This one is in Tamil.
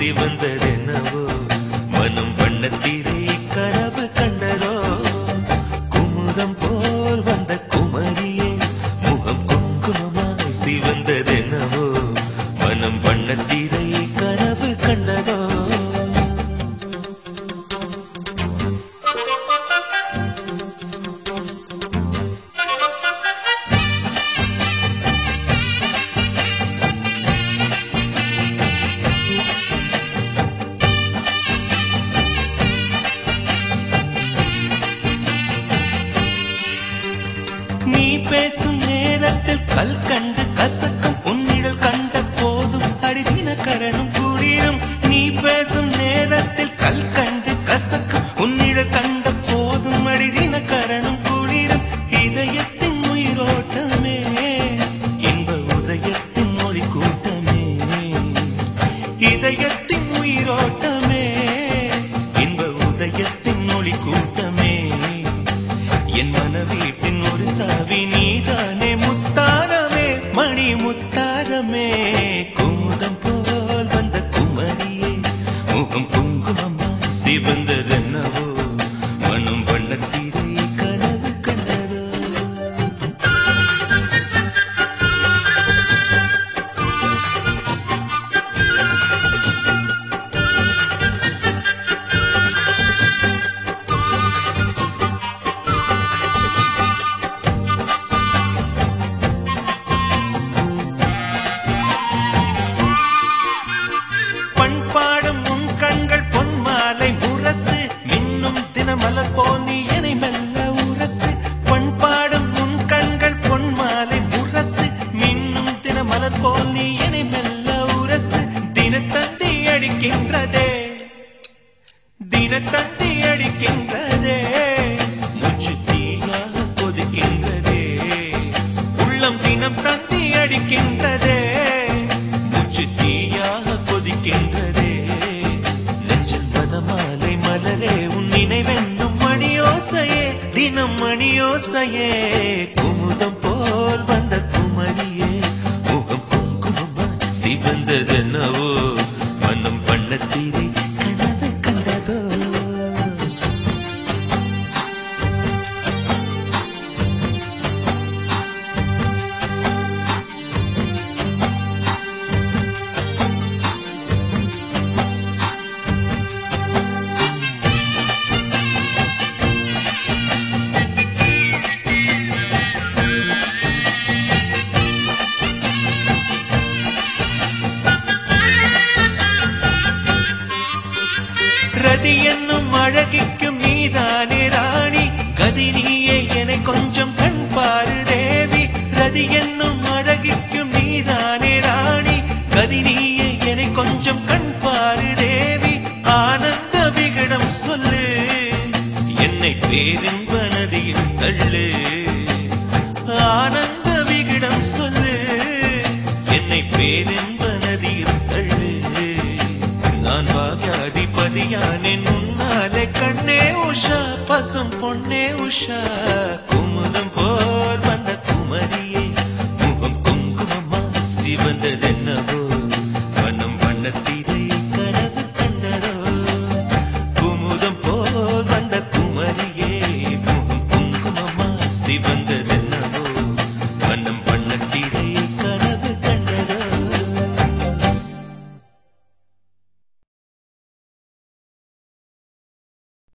சிவந்ததென்னவோ மனம் வண்ணத்திரை கனவு கண்டதோ குமுதம் போல் வந்த குமரியே முகம் குங்குமமாய் சிவந்ததென்னவோ மனம் வண்ணத்திரை கனவு கண்டதோ நீ பேசும் நேரத்தில் கல் கண்டு கசக்கும் உன்னிடல் கண்ட போதும் அடிதின கரணும் குளிரும் நீ பேசும் நேரத்தில் கல் கண்டு கசக்கும் உன்னிடல் கண்ட போதும் அடிதின கரணும் குளிரும் இதயத்தின் உயிரோட்டமே இன்ப உதயத்தின் மொழி கூட்டமே இதயத்தின் உயிரோட்டமே இன்ப உதயத்தின் மொழி கூட்டமே என் மனவீட்டின் ஒரு சாவி நீதானே முத்தாரமே மணி முத்தாரமே குமுதம் போல் வந்த குமரியே முகம் குங்குமமா சிவந்ததென்னவோ மனம் வண்ணத்திரை கனவு கண்டதோ பண்பாடும் உன் கண்கள் பொன்மாலை முரசு மின்னும் தினமலர் போல் நீ என்னை மெல்ல உரசு பண்பாடும் உன் கண்கள் பொன்மாலை முரசு மின்னும் தினமலர் போல் நீ என்னை மெல்ல உரசு தினத்தந்தி அடிக்கின்றதே தினத்தந்தி அடிக்கின்றதே முச்சு தீயாக கொதிக்கின்றதே உள்ளம் தினம் தந்தி அடிக்கின்றதே முச்சு தீயாக கொதிக்கின்றதே நெஞ்சில் மனமாலை மலரே உன் நினைவென்னும் மணியோசையே தினம் மணியோசையே குமுதம் போல் வந்த குமரியே முகம் குங்குமமாய் சிவந்ததென்னவோ மனம் வண்ணத்திரை கனவு கண்டதோ ரதி என்னும் அழகிக்கும் நீதானே ராணி கதி நீயே என கொஞ்சம் கண் பாரு தேவி ரதி என்னும் அழகிக்கும் நீதானே ராணி கதி நீயே என கொஞ்சம் கண் பாரு தேவி ஆனந்த விகடம் சொல்லு என்னை பேரின்ப நதியில் தள்ளு ஆனந்த விகடம் சொல்லு என்னை பேரின்ப நதியில் தள்ளு நான் பாவியாதிபதியானேன் உன்னாலே கண்ணே உஷா பசும் பொன்னே உஷா குமுதம் போல் வந்த குமரியே முகம் குங்குமமா சிவந்ததென்னவோ வனம் வண்ணத்திரை கனவு கண்டதோ குமுதம் போல் வந்த குமரியே முகம் குங்குமமா சிவந்தது